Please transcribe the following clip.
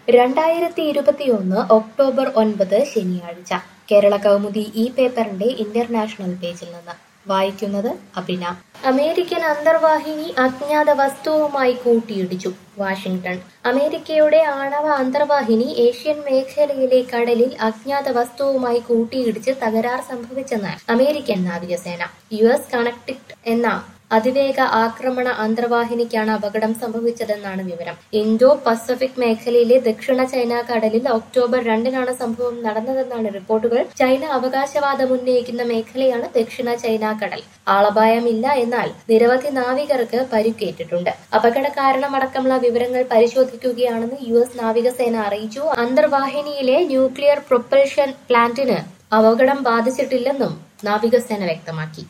രണ്ടായിരത്തി ഇരുപത്തിയൊന്ന് ഒക്ടോബർ ഒൻപത് ശനിയാഴ്ച കേരള കൗമുദി ഈ പേപ്പറിന്റെ ഇന്റർനാഷണൽ പേജിൽ നിന്ന് വായിക്കുന്നത് അഭിന അമേരിക്കൻ അന്തർവാഹിനി അജ്ഞാത വസ്തുവുമായി കൂട്ടിയിടിച്ചു വാഷിംഗ്ടൺ അമേരിക്കയുടെ ആണവ അന്തർവാഹിനി ഏഷ്യൻ മേഖലയിലെ കടലിൽ അജ്ഞാത വസ്തുവുമായി കൂട്ടിയിടിച്ച് തകരാർ സംഭവിച്ചെന്ന് അമേരിക്കൻ നാവികസേന യു എസ് കണക്ടിക് എന്ന അതിവേഗ ആക്രമണ അന്തർവാഹിനിക്കാണ് അപകടം സംഭവിച്ചതെന്നാണ് വിവരം ഇന്തോ പസഫിക് മേഖലയിലെ ദക്ഷിണ ചൈന കടലിൽ ഒക്ടോബർ രണ്ടിനാണ് സംഭവം നടന്നതെന്നാണ് റിപ്പോർട്ടുകൾ ചൈന അവകാശവാദം ഉന്നയിക്കുന്ന മേഖലയാണ് ദക്ഷിണ ചൈന കടൽ ആളപായമില്ല എന്നാൽ നിരവധി നാവികർക്ക് പരിക്കേറ്റിട്ടുണ്ട് അപകട കാരണമടക്കമുള്ള വിവരങ്ങൾ പരിശോധിക്കുകയാണെന്ന് യു എസ് നാവികസേന അറിയിച്ചു അന്തർവാഹിനിയിലെ ന്യൂക്ലിയർ പ്രൊപ്പൽഷൻ പ്ലാന്റിന് അപകടം ബാധിച്ചിട്ടില്ലെന്നും നാവികസേന വ്യക്തമാക്കി